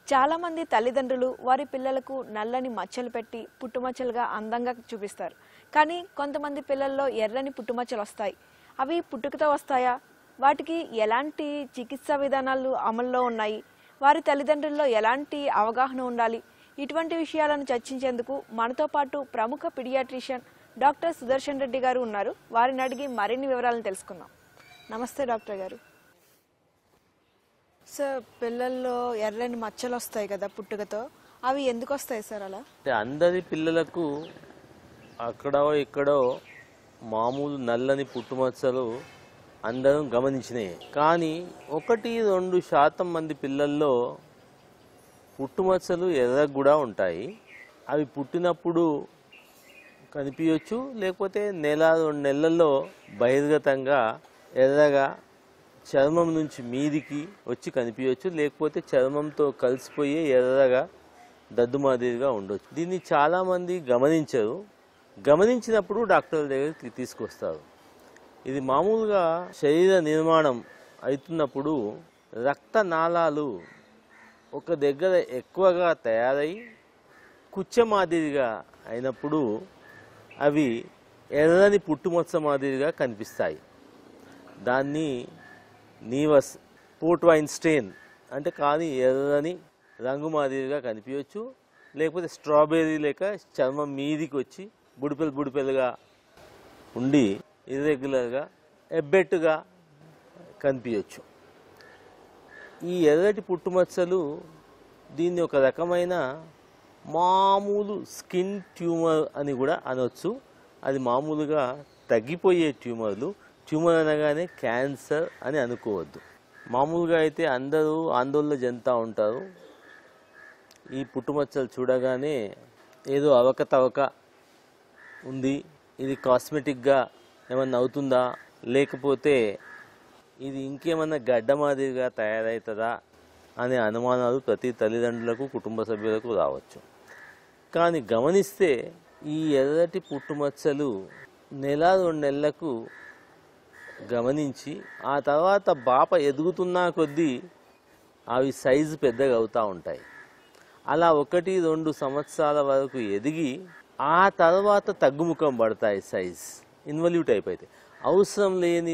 చాలామంది తల్లిదండ్రులు వారి పిల్లలకు నల్లని మచ్చలు పెట్టి పుట్టుమచ్చలుగా అందంగా చూపిస్తారు కానీ కొంతమంది పిల్లల్లో ఎర్రని పుట్టుమచ్చలు వస్తాయి అవి పుట్టుకతో వస్తాయా వాటికి ఎలాంటి చికిత్సా విధానాలు అమల్లో ఉన్నాయి వారి తల్లిదండ్రుల్లో ఎలాంటి అవగాహన ఉండాలి ఇటువంటి విషయాలను చర్చించేందుకు మనతో పాటు ప్రముఖ పిడియాట్రిషియన్ డాక్టర్ సుదర్శన్ రెడ్డి గారు ఉన్నారు వారిని అడిగి మరిన్ని వివరాలను తెలుసుకుందాం నమస్తే డాక్టర్ గారు సార్ పిల్లల్లో ఎర్రని మచ్చలు వస్తాయి కదా పుట్టుకతో అవి ఎందుకు వస్తాయి సార్ అలా అంటే అందరి పిల్లలకు అక్కడో ఇక్కడో మామూలు నల్లని పుట్టుమచ్చలు అందరం గమనించినాయి కానీ ఒకటి రెండు శాతం మంది పిల్లల్లో పుట్టుమచ్చలు ఎర్రగా కూడా ఉంటాయి అవి పుట్టినప్పుడు కనిపించవచ్చు లేకపోతే నెల రెండు నెలల్లో బహిర్గతంగా ఎర్రగా చర్మం నుంచి మీదికి వచ్చి కనిపించవచ్చు లేకపోతే చర్మంతో కలిసిపోయి ఎర్రగా దద్దు మాదిరిగా ఉండొచ్చు దీన్ని చాలామంది గమనించరు గమనించినప్పుడు డాక్టర్ల దగ్గరికి తీసుకొస్తారు ఇది మామూలుగా శరీర నిర్మాణం అవుతున్నప్పుడు రక్త నాళాలు ఒక దగ్గర ఎక్కువగా తయారై కుచ్చ మాదిరిగా అయినప్పుడు అవి ఎర్రని పుట్టుమచ్చ మాదిరిగా కనిపిస్తాయి దాన్ని నీవస్ పోర్ట్ వైన్ స్టెయిన్ అంటే కానీ ఎర్రని రంగు మాదిరిగా కనిపించవచ్చు లేకపోతే స్ట్రాబెర్రీ లేక చర్మం మీదికి వచ్చి బుడిపెలు బుడిపెలుగా ఉండి ఇర్రెగ్యులర్గా ఎబ్బెట్టుగా కనిపించవచ్చు ఈ ఎర్రటి పుట్టుమచ్చలు దీన్ని ఒక రకమైన మామూలు స్కిన్ ట్యూమర్ అని కూడా అనొచ్చు అది మామూలుగా తగ్గిపోయే ట్యూమర్లు ట్యూమర్ అనగానే క్యాన్సర్ అని అనుకోవద్దు మామూలుగా అయితే అందరూ ఆందోళన చెందుతూ ఉంటారు ఈ పుట్టుమచ్చలు చూడగానే ఏదో అవకతవక ఉంది ఇది కాస్మెటిక్గా ఏమన్నా అవుతుందా లేకపోతే ఇది ఇంకేమన్నా గడ్డ మాదిరిగా తయారవుతుందా అనే అనుమానాలు ప్రతి తల్లిదండ్రులకు కుటుంబ సభ్యులకు రావచ్చు కానీ గమనిస్తే ఈ ఎర్రటి పుట్టుమచ్చలు నెల రెండు నెలలకు గమనించి ఆ తర్వాత బాప ఎదుగుతున్నా కొద్దీ అవి సైజు పెద్దగా అవుతూ ఉంటాయి అలా ఒకటి రెండు సంవత్సరాల వరకు ఎదిగి ఆ తర్వాత తగ్గుముఖం పడతాయి సైజ్ ఇన్వల్యూట్ అయిపోతాయి అవసరం లేని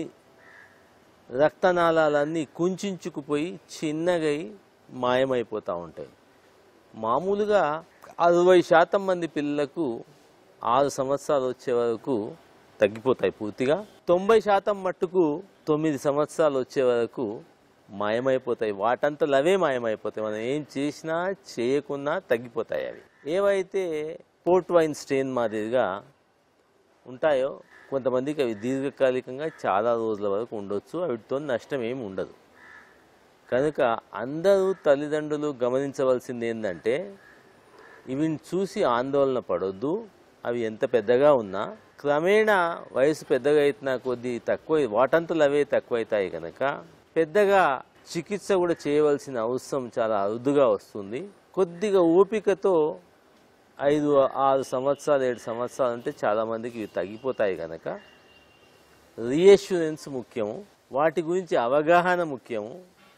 రక్తనాళాలన్నీ కుంచుకుపోయి చిన్నగై మాయమైపోతూ ఉంటాయి మామూలుగా అరవై శాతం మంది పిల్లలకు ఆరు సంవత్సరాలు వచ్చే వరకు తగ్గిపోతాయి పూర్తిగా తొంభై శాతం మట్టుకు తొమ్మిది సంవత్సరాలు వచ్చే వరకు మాయమైపోతాయి వాటంతలు అవే మాయమైపోతాయి మనం ఏం చేసినా చేయకున్నా తగ్గిపోతాయి అవి ఏవైతే పోర్ట్ వైన్ స్టెయిన్ మాదిరిగా ఉంటాయో కొంతమందికి అవి దీర్ఘకాలికంగా చాలా రోజుల వరకు ఉండొచ్చు వీటితో నష్టం ఏమి ఉండదు కనుక అందరూ తల్లిదండ్రులు గమనించవలసింది ఏంటంటే ఇవిని చూసి ఆందోళన పడొద్దు అవి ఎంత పెద్దగా ఉన్నా క్రమేణా వయసు పెద్దగా అవుతున్న కొద్దీ తక్కువ వాటంతలు అవే తక్కువైతాయి కనుక పెద్దగా చికిత్స కూడా చేయవలసిన అవసరం చాలా అరుదుగా వస్తుంది కొద్దిగా ఓపికతో ఐదు ఆరు సంవత్సరాలు ఏడు సంవత్సరాలు అంటే చాలామందికి ఇవి తగ్గిపోతాయి కనుక రీఎష్యూరెన్స్ ముఖ్యము వాటి గురించి అవగాహన ముఖ్యము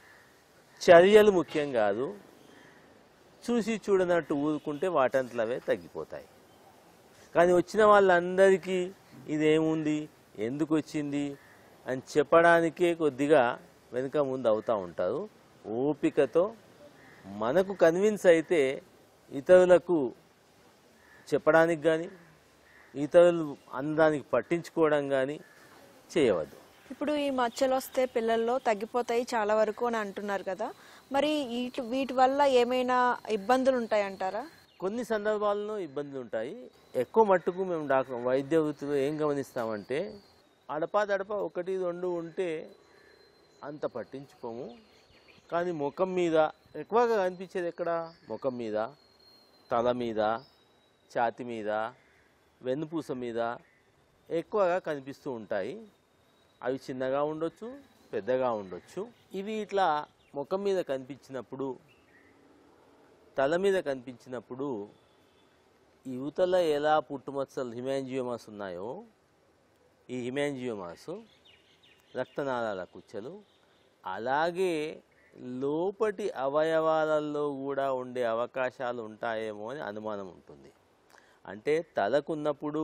చర్యలు ముఖ్యం కాదు చూసి చూడనట్టు ఊరుకుంటే వాటంతలు అవే తగ్గిపోతాయి కానీ వచ్చిన వాళ్ళందరికీ ఇదేముంది ఎందుకు వచ్చింది అని చెప్పడానికే కొద్దిగా వెనుక ముందు అవుతూ ఉంటారు ఓపికతో మనకు కన్విన్స్ అయితే ఇతరులకు చెప్పడానికి కానీ ఇతరులు అందడానికి పట్టించుకోవడం కానీ చేయవద్దు ఇప్పుడు ఈ మచ్చలు వస్తే పిల్లల్లో తగ్గిపోతాయి చాలా వరకు అని అంటున్నారు కదా మరి వీటి వీటి వల్ల ఏమైనా ఇబ్బందులు ఉంటాయంటారా కొన్ని సందర్భాల్లో ఇబ్బందులు ఉంటాయి ఎక్కువ మట్టుకు మేము డాక్టర్ వైద్య వృత్తిలో ఏం గమనిస్తామంటే అడపా దడప ఒకటి రెండు ఉంటే అంత పట్టించుకోము కానీ ముఖం మీద ఎక్కువగా కనిపించేది ఎక్కడ ముఖం మీద తల మీద ఛాతి మీద వెన్నుపూస మీద ఎక్కువగా కనిపిస్తూ ఉంటాయి అవి చిన్నగా ఉండొచ్చు పెద్దగా ఉండొచ్చు ఇవి ఇట్లా ముఖం మీద కనిపించినప్పుడు తల మీద కనిపించినప్పుడు యువతల ఎలా పుట్టుమచ్చలు హిమాంజియోమాస్ ఉన్నాయో ఈ హిమాంజియోమాస్ రక్తనాళాల కుచ్చలు అలాగే లోపటి అవయవాలలో కూడా ఉండే అవకాశాలు ఉంటాయేమో అని అనుమానం ఉంటుంది అంటే తలకున్నప్పుడు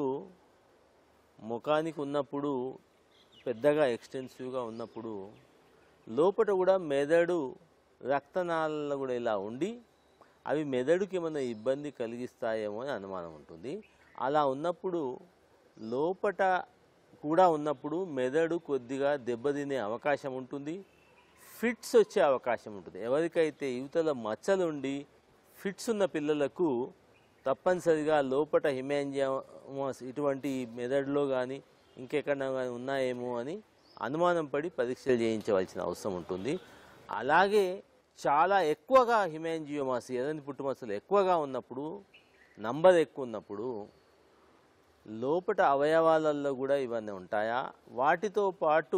ముఖానికి ఉన్నప్పుడు పెద్దగా ఎక్స్టెన్సివ్గా ఉన్నప్పుడు లోపల కూడా మెదడు రక్తనాళాలు కూడా ఇలా ఉండి అవి మెదడుకి ఏమైనా ఇబ్బంది కలిగిస్తాయేమో అని అనుమానం ఉంటుంది అలా ఉన్నప్పుడు లోపట కూడా ఉన్నప్పుడు మెదడు కొద్దిగా దెబ్బతినే అవకాశం ఉంటుంది ఫిట్స్ వచ్చే అవకాశం ఉంటుంది ఎవరికైతే యువతల మచ్చలు ఉండి ఫిట్స్ ఉన్న పిల్లలకు తప్పనిసరిగా లోపట హిమాంజియోమాస్ ఇటువంటి మెదడులో కానీ ఇంకెక్కడ కానీ ఉన్నాయేమో అని అనుమానం పడి పరీక్షలు చేయించవలసిన అవసరం ఉంటుంది అలాగే చాలా ఎక్కువగా హిమాంజియోమాస్ ఎర్రని పుట్టుమచ్చలు ఎక్కువగా ఉన్నప్పుడు నంబర్ ఎక్కువ ఉన్నప్పుడు లోపట అవయవాలలో కూడా ఇవన్నీ ఉంటాయా వాటితో పాటు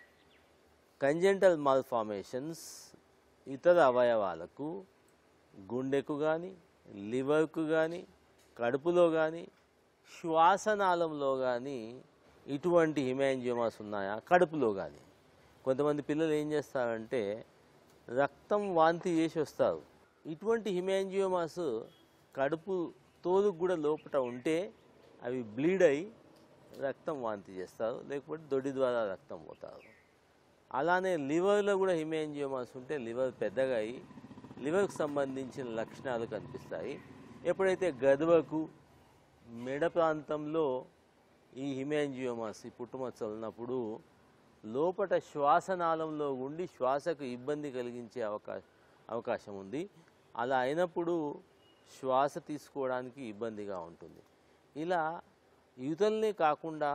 కంజెంటల్ మాల్ఫార్మేషన్స్ ఇతర అవయవాలకు గుండెకు కానీ లివర్కు కానీ కడుపులో కానీ శ్వాసనాళంలో కానీ ఇటువంటి హిమాంజియోమాస్ ఉన్నాయా కడుపులో కానీ కొంతమంది పిల్లలు ఏం చేస్తారంటే రక్తం వాంతి చేసి వస్తారు ఇటువంటి హిమాంజియోమాస్ కడుపు తోలుకు కూడా లోపల ఉంటే అవి బ్లీడ్ అయి రక్తం వాంతి చేస్తారు లేకపోతే దొడ్డి ద్వారా రక్తం పోతారు అలానే లివర్లో కూడా హిమాంజియోమాస్ ఉంటే లివర్ పెద్దగా అయి లివర్కి సంబంధించిన లక్షణాలు కనిపిస్తాయి ఎప్పుడైతే గదువకు మెడ ప్రాంతంలో ఈ హిమాంజియోమాస్ ఈ పుట్టుమచ్చలు ఉన్నప్పుడు లోపట శ్వాసనాళంలో ఉండి శ్వాసకు ఇబ్బంది కలిగించే అవకాశం అవకాశం ఉంది అలా అయినప్పుడు శ్వాస తీసుకోవడానికి ఇబ్బందిగా ఉంటుంది ఇలా యువతల్నే కాకుండా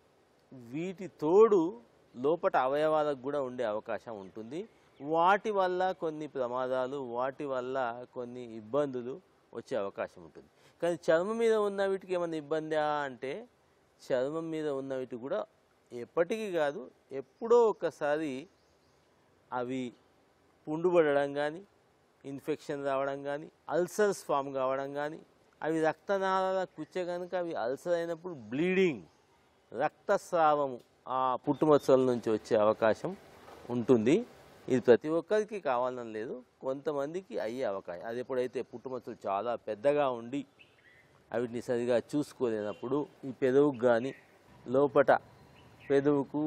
వీటి తోడు లోపట అవయవాలకు కూడా ఉండే అవకాశం ఉంటుంది వాటి వల్ల కొన్ని ప్రమాదాలు వాటి వల్ల కొన్ని ఇబ్బందులు వచ్చే అవకాశం ఉంటుంది కానీ చర్మం మీద ఉన్న వీటికి ఏమైనా ఇబ్బందా అంటే చర్మం మీద ఉన్న వీటి కూడా ఎప్పటికీ కాదు ఎప్పుడో ఒకసారి అవి పుండుపడడం కానీ ఇన్ఫెక్షన్ రావడం కానీ అల్సర్స్ ఫామ్ కావడం కానీ అవి రక్తనాళాల కుచ్చ కనుక అవి అల్సర్ అయినప్పుడు బ్లీడింగ్ రక్తస్రావము ఆ పుట్టుమచ్చల నుంచి వచ్చే అవకాశం ఉంటుంది ఇది ప్రతి ఒక్కరికి కావాలని లేదు కొంతమందికి అయ్యే అవకాశం అది ఎప్పుడైతే పుట్టుమచ్చలు చాలా పెద్దగా ఉండి వీటిని సరిగా చూసుకోలేనప్పుడు ఈ పెదవుకు కానీ లోపట పెదవుకు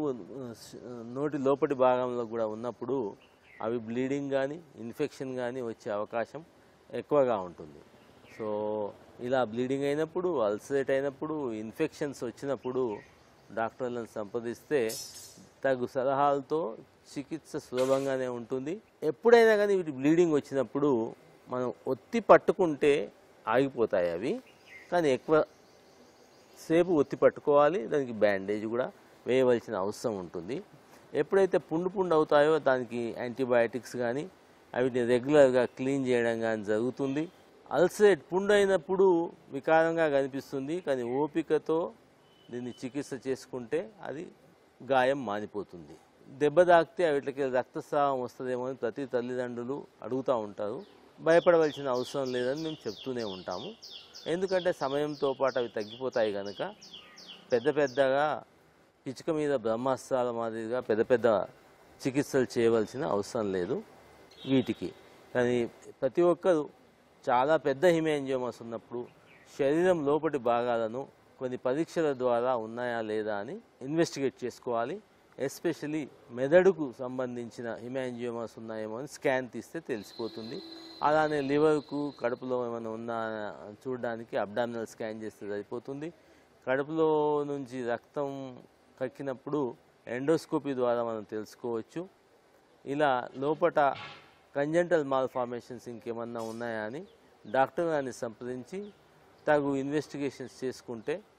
నోటి లోపటి భాగంలో కూడా ఉన్నప్పుడు అవి బ్లీడింగ్ కానీ ఇన్ఫెక్షన్ కానీ వచ్చే అవకాశం ఎక్కువగా ఉంటుంది సో ఇలా బ్లీడింగ్ అయినప్పుడు అల్సరేట్ అయినప్పుడు ఇన్ఫెక్షన్స్ వచ్చినప్పుడు డాక్టర్లను సంప్రదిస్తే తగు సలహాలతో చికిత్స సులభంగానే ఉంటుంది ఎప్పుడైనా కానీ వీటి బ్లీడింగ్ వచ్చినప్పుడు మనం ఒత్తి పట్టుకుంటే ఆగిపోతాయి అవి కానీ ఎక్కువ సేపు ఒత్తి పట్టుకోవాలి దానికి బ్యాండేజ్ కూడా వేయవలసిన అవసరం ఉంటుంది ఎప్పుడైతే పుండు పుండు అవుతాయో దానికి యాంటీబయాటిక్స్ కానీ వీటిని రెగ్యులర్గా క్లీన్ చేయడం కానీ జరుగుతుంది అల్సరేట్ పుండు అయినప్పుడు వికారంగా కనిపిస్తుంది కానీ ఓపికతో దీన్ని చికిత్స చేసుకుంటే అది గాయం మానిపోతుంది దెబ్బ తాకితే వీటికి రక్తస్రావం వస్తుందేమో అని ప్రతి తల్లిదండ్రులు అడుగుతూ ఉంటారు భయపడవలసిన అవసరం లేదని మేము చెప్తూనే ఉంటాము ఎందుకంటే సమయంతో పాటు అవి తగ్గిపోతాయి కనుక పెద్ద పెద్దగా పిచ్చుక మీద బ్రహ్మాస్త్రాల మాదిరిగా పెద్ద పెద్ద చికిత్సలు చేయవలసిన అవసరం లేదు వీటికి కానీ ప్రతి ఒక్కరు చాలా పెద్ద హిమేంజియోమస్ ఉన్నప్పుడు శరీరం లోపటి భాగాలను కొన్ని పరీక్షల ద్వారా ఉన్నాయా లేదా అని ఇన్వెస్టిగేట్ చేసుకోవాలి ఎస్పెషలీ మెదడుకు సంబంధించిన హిమాంజియోమాస్ ఉన్నాయేమో అని స్కాన్ తీస్తే తెలిసిపోతుంది అలానే లివర్కు కడుపులో ఏమైనా ఉందా అని చూడడానికి అబ్డామినల్ స్కాన్ చేస్తే సరిపోతుంది కడుపులో నుంచి రక్తం కక్కినప్పుడు ఎండోస్కోపీ ద్వారా మనం తెలుసుకోవచ్చు ఇలా లోపట కంజెంటల్ మాల్ ఫార్మేషన్స్ ఇంకేమన్నా ఉన్నాయా అని డాక్టర్ గారిని సంప్రదించి తగు ఇన్వెస్టిగేషన్స్ చేసుకుంటే